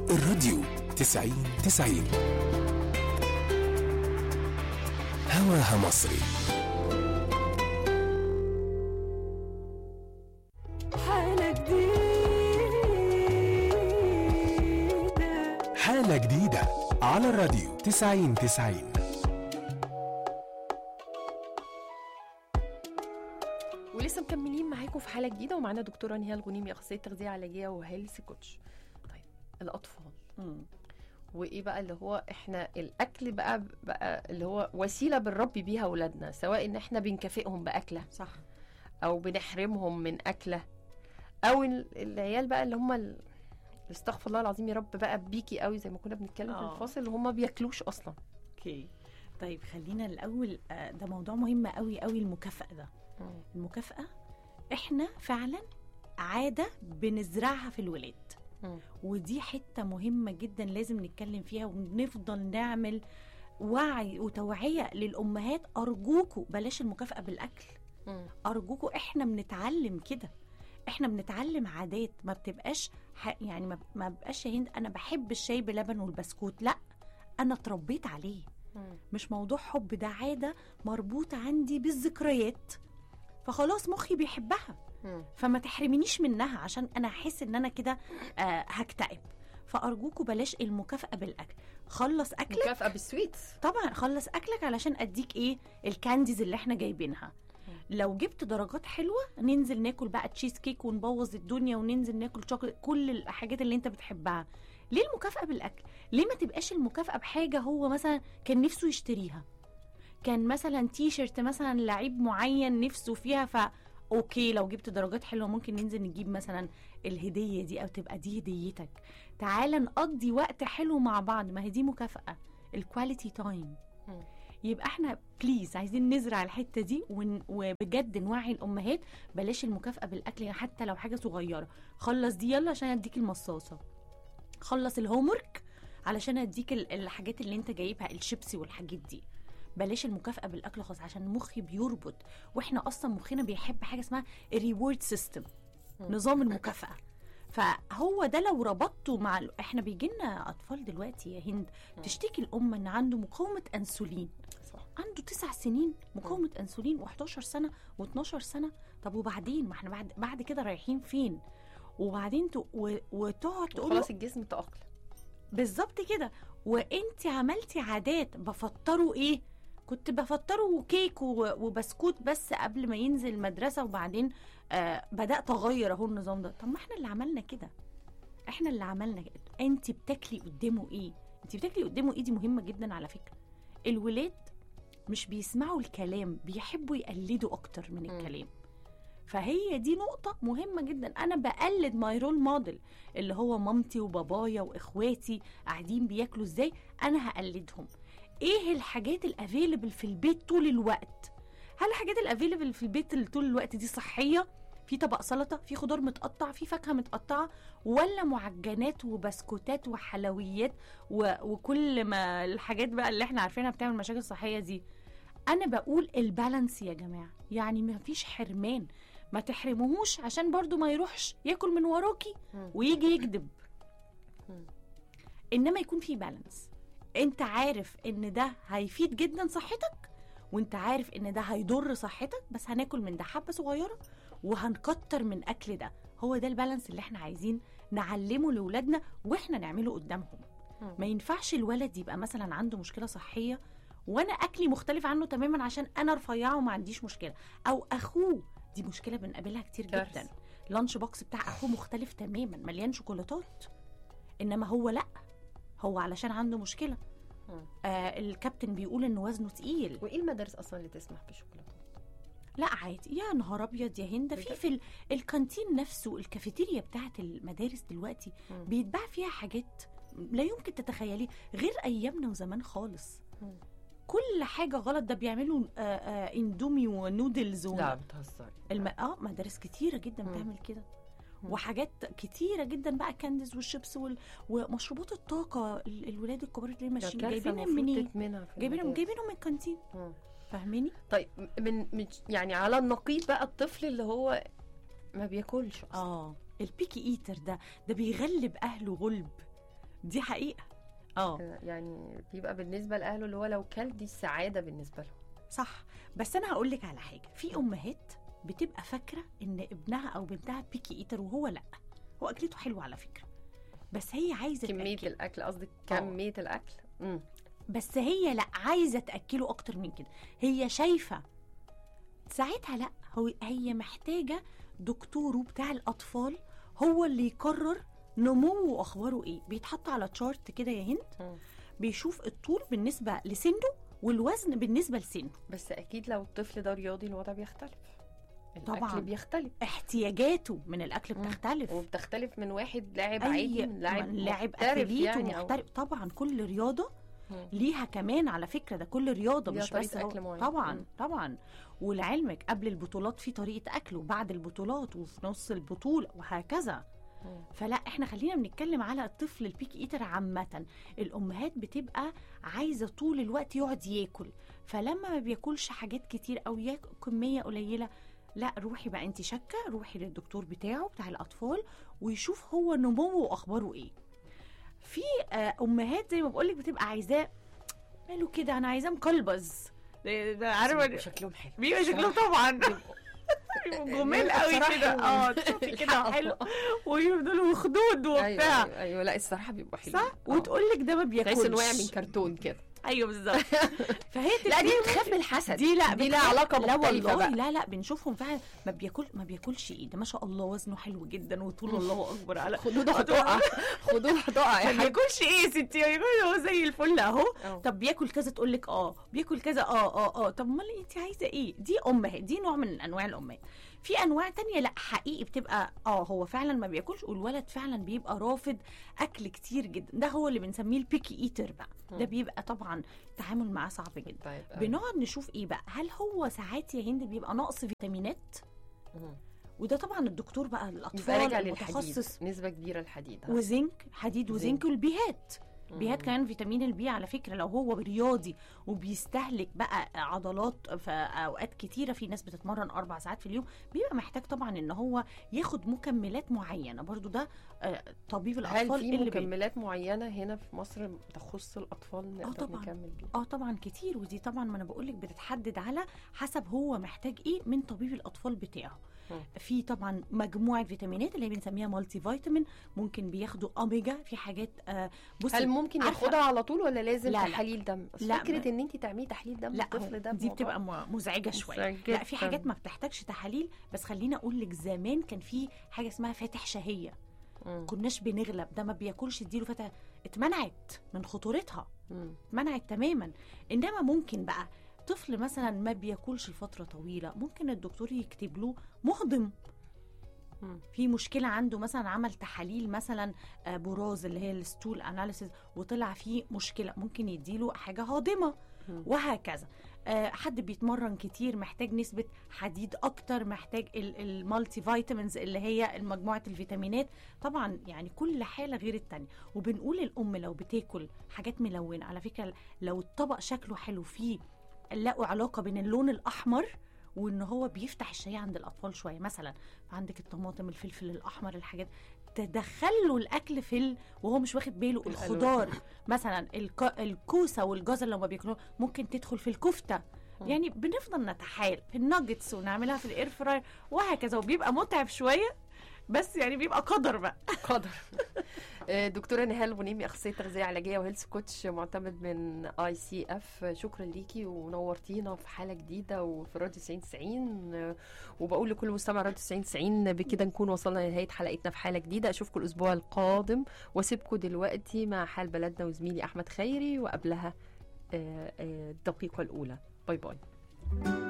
الراديو تسعين تسعين هواها مصري حالة جديدة حالة جديدة على الراديو تسعين تسعين ولسه مكملين معاكم في حاله جديده ومعانا دكتوره نهال غنيمي اخصائيه تغذيه علاجيه وهيلث كوتش طيب الاطفال وايه بقى اللي هو احنا الاكل بقى بقى اللي هو وسيله بنربي بيها اولادنا سواء ان احنا بنكافئهم باكله صح او بنحرمهم من اكله او ال- العيال بقى اللي هم ال- استغفر الله العظيم يا رب بقى بيكي قوي زي ما كنا بنتكلم في آه. الفاصل اللي هم ما بياكلوش اصلا اوكي طيب خلينا الاول آه، ده موضوع مهم قوي قوي المكافاه ده المكافاه احنا فعلا عاده بنزرعها في الولاد مم. ودي حته مهمه جدا لازم نتكلم فيها ونفضل نعمل وعي وتوعيه للامهات ارجوكوا بلاش المكافاه بالاكل مم. ارجوكوا احنا بنتعلم كده احنا بنتعلم عادات ما بتبقاش ح... يعني ما, ما بقاش يا هند انا بحب الشاي بلبن والبسكوت لا انا اتربيت عليه مم. مش موضوع حب ده عاده مربوطه عندي بالذكريات فخلاص مخي بيحبها مم. فما تحرمنيش منها عشان انا احس ان انا كده آه هكتئب فارجوكوا بلاش المكافاه بالاكل خلص اكلك مكافاه بالسويتس طبعا خلص اكلك علشان اديك ايه الكانديز اللي احنا جايبينها لو جبت درجات حلوه ننزل ناكل بقى تشيز كيك ونبوظ الدنيا وننزل ناكل شوكولات كل الحاجات اللي انت بتحبها ليه المكافاه بالاكل ليه ما تبقاش المكافاه بحاجه هو مثلا كان نفسه يشتريها كان مثلا تي شيرت مثلا لعيب معين نفسه فيها ف اوكي لو جبت درجات حلوه ممكن ننزل نجيب مثلا الهديه دي او تبقى دي هديتك تعال نقضي وقت حلو مع بعض ما هي دي مكافاه الكواليتي تايم مم. يبقى احنا بليز عايزين نزرع الحته دي ون... وبجد نوعي الامهات بلاش المكافاه بالاكل يعني حتى لو حاجه صغيره خلص دي يلا عشان اديك المصاصه خلص الهومورك علشان اديك ال- الحاجات اللي انت جايبها الشيبسي والحاجات دي بلاش المكافاه بالاكل خالص عشان مخي بيربط واحنا اصلا مخنا بيحب حاجه اسمها الريورد سيستم نظام المكافاه فهو ده لو ربطته مع ال- احنا بيجي لنا اطفال دلوقتي يا هند تشتكي الام ان عنده مقاومه انسولين صح عنده تسع سنين مقاومة أنسولين و11 سنة و12 سنة طب وبعدين ما احنا بعد بعد كده رايحين فين وبعدين ت... و... وتقعد تقول له خلاص الجسم تأقلم بالظبط كده وانت عملتي عادات بفطره ايه كنت بفطره كيك و... وبسكوت بس قبل ما ينزل المدرسة وبعدين آه بدأت أغير أهو النظام ده طب ما احنا اللي عملنا كده احنا اللي عملنا كده انت بتاكلي قدامه ايه انت بتاكلي قدامه ايه دي مهمة جدا على فكرة الولاد مش بيسمعوا الكلام بيحبوا يقلدوا اكتر من مم. الكلام فهي دي نقطة مهمة جدا أنا بقلد ماي رول موديل اللي هو مامتي وبابايا وإخواتي قاعدين بياكلوا إزاي أنا هقلدهم إيه الحاجات الأفيلبل في البيت طول الوقت هل الحاجات الأفيلبل في البيت اللي طول الوقت دي صحية في طبق سلطة في خضار متقطع في فاكهة متقطعة ولا معجنات وبسكوتات وحلويات و... وكل ما الحاجات بقى اللي احنا عارفينها بتعمل مشاكل صحية دي انا بقول البالانس يا جماعه يعني ما فيش حرمان ما تحرموهوش عشان برضو ما يروحش ياكل من وراكي مم. ويجي يكذب مم. انما يكون في بالانس انت عارف ان ده هيفيد جدا صحتك وانت عارف ان ده هيضر صحتك بس هناكل من ده حبه صغيره وهنكتر من اكل ده هو ده البالانس اللي احنا عايزين نعلمه لاولادنا واحنا نعمله قدامهم مم. ما ينفعش الولد يبقى مثلا عنده مشكله صحيه وانا اكلي مختلف عنه تماما عشان انا رفيعه وما عنديش مشكله او اخوه دي مشكله بنقابلها كتير كارثة. جدا لانش بوكس بتاع اخوه مختلف تماما مليان شوكولاتات انما هو لا هو علشان عنده مشكله مم. آه الكابتن بيقول ان وزنه تقيل وايه المدارس اصلا اللي تسمح بالشوكولاتات لا عادي يا نهار ابيض يا هند في بجد؟ في ال- الكانتين نفسه الكافيتيريا بتاعت المدارس دلوقتي مم. بيتباع فيها حاجات لا يمكن تتخيليه غير ايامنا وزمان خالص مم. كل حاجه غلط ده بيعملوا آه آه اندومي ونودلز و... لا بتهزري الم... اه مدارس كتيره جدا مم. بتعمل كده مم. وحاجات كتيره جدا بقى كانديز والشيبس وال... ومشروبات الطاقه ال- الولاد الكبار اللي ماشيين جايبينها منين منين في جايبينهم المدارس. جايبينهم من الكانتين مم. فاهماني طيب من, من يعني على النقيض بقى الطفل اللي هو ما بياكلش اصلا اه البيكي ايتر ده ده بيغلب اهله غلب دي حقيقه اه يعني بيبقى بالنسبه لاهله اللي هو لو كل دي السعاده بالنسبه لهم صح بس انا هقول لك على حاجه في امهات بتبقى فاكره ان ابنها او بنتها بيكي ايتر وهو لا هو اكلته حلوه على فكره بس هي عايزه كميه تأكل. الاكل قصدك كميه الاكل امم بس هي لا عايزه تاكله اكتر من كده هي شايفه ساعتها لا هو هي محتاجه دكتوره بتاع الاطفال هو اللي يقرر نموه واخباره ايه بيتحط على تشارت كده يا هند مم. بيشوف الطول بالنسبه لسنه والوزن بالنسبه لسنه بس اكيد لو الطفل ده رياضي الوضع بيختلف طبعاً. الاكل بيختلف احتياجاته من الاكل مم. بتختلف وبتختلف من واحد لاعب عادي من لاعب من لاعب محترف اثليت يعني أو- ومحترف طبعا كل رياضه مم. ليها كمان على فكره ده كل رياضه ليها مش طريقة بس هو- أكل معينة. طبعا مم. طبعا ولعلمك قبل البطولات في طريقه اكل وبعد البطولات وفي نص البطوله وهكذا مم. فلا احنا خلينا بنتكلم على الطفل البيك ايتر عامه الامهات بتبقى عايزه طول الوقت يقعد ياكل فلما ما بياكلش حاجات كتير او ياكل كميه قليله لا روحي بقى انت شاكه روحي للدكتور بتاعه بتاع الاطفال ويشوف هو نموه واخباره ايه في آه، امهات زي ما بقول لك بتبقى عايزاه ماله كده انا عايزاه مقلبز ده- ده عارفه شكلهم حلو بيبقى شكلهم طبعا بيبقوا جمال قوي بصراحة كده حلوين. اه تشوفي كده الحق حلو الله. ويفضلوا خدود وبتاع ايوه ايوه, أيوة لا الصراحه بيبقى حلو صح وتقول لك ده ما بياكلش تحس انه وقع من كرتون كده ايوه بالظبط فهي لا دي تبتدي- بتخاف من الحسد دي لا دي لها بتخاف- علاقه لا مختلفه والله بقى لا لا بنشوفهم فعلا ما بياكل ما بياكلش ايه ده ما شاء الله وزنه حلو جدا وطوله الله اكبر على خدوده هتقع خدوده هتقع يا ما حاج بياكلش ايه يا ستي بياكل هو زي الفل اهو أه. طب بياكل كذا تقول لك اه بياكل كذا اه اه اه طب امال انت عايزه ايه دي امهات دي نوع من انواع الامهات في انواع تانية لا حقيقي بتبقى اه هو فعلا ما بياكلش والولد فعلا بيبقى رافض اكل كتير جدا ده هو اللي بنسميه البيكي ايتر بقى ده مم. بيبقى طبعا التعامل معاه صعب جدا طيب آه. بنقعد نشوف ايه بقى هل هو ساعات يا هند بيبقى نقص فيتامينات مم. وده طبعا الدكتور بقى يبقى الاطفال راجع للحديد المتخصص نسبه كبيره الحديد ها؟ وزنك حديد وزنك زنك. والبيهات بيهات مم. كمان فيتامين البي على فكره لو هو رياضي وبيستهلك بقى عضلات في اوقات كتيره في ناس بتتمرن اربع ساعات في اليوم بيبقى محتاج طبعا ان هو ياخد مكملات معينه برضو ده آه، طبيب هل الاطفال في اللي بي- مكملات معينه هنا في مصر تخص الاطفال نقدر طبعاً. نكمل بيها اه طبعا كتير ودي طبعا ما انا بقول لك بتتحدد على حسب هو محتاج ايه من طبيب الاطفال بتاعه مم. في طبعا مجموعه فيتامينات اللي بنسميها مالتي فيتامين ممكن بياخدوا اوميجا في حاجات آه بصي هل ممكن عارفة- ياخدها على طول ولا لازم لا، لا. تحاليل دم أصل لا، فكره ما- ان انت تعملي تحليل دم لا الطفل ده دي موضوع بتبقى م- مزعجه شويه مزعج لا في جداً. حاجات ما بتحتاجش تحاليل بس خليني اقول لك زمان كان في حاجه اسمها فاتح شهيه مم. كناش بنغلب ده ما بياكلش اديله فاتح اتمنعت من خطورتها مم. اتمنعت تماما انما ممكن بقى طفل مثلا ما بياكلش لفتره طويله ممكن الدكتور يكتب له مهضم مم. في مشكله عنده مثلا عمل تحاليل مثلا آه، براز اللي هي الستول اناليسيز وطلع فيه مشكله ممكن يديله حاجه هاضمه مم. وهكذا آه، حد بيتمرن كتير محتاج نسبة حديد أكتر محتاج ال- المالتي فيتامينز اللي هي مجموعة الفيتامينات طبعا يعني كل حالة غير التانية وبنقول الأم لو بتاكل حاجات ملونة على فكرة لو الطبق شكله حلو فيه لقوا علاقة بين اللون الأحمر وان هو بيفتح الشهيه عند الاطفال شويه مثلا عندك الطماطم الفلفل الاحمر الحاجات تدخله الاكل في ال... وهو مش واخد باله في الألوان. الخضار مثلا الك... الكوسه والجزر لما بياكلوها ممكن تدخل في الكفته مم. يعني بنفضل نتحايل في الناجتس ونعملها في الاير فراير وهكذا وبيبقى متعب شويه بس يعني بيبقى قدر بقى قدر آه، دكتوره نهال غنيمي اخصائيه تغذيه علاجيه وهيلث كوتش معتمد من اي سي اف شكرا ليكي ونورتينا في حاله جديده وفي راديو 90 90 آه، وبقول لكل مستمع راديو 90 90 بكده نكون وصلنا لنهايه حلقتنا في حاله جديده اشوفكم الاسبوع القادم واسيبكم دلوقتي مع حال بلدنا وزميلي احمد خيري وقبلها آه، آه، الدقيقه الاولى باي باي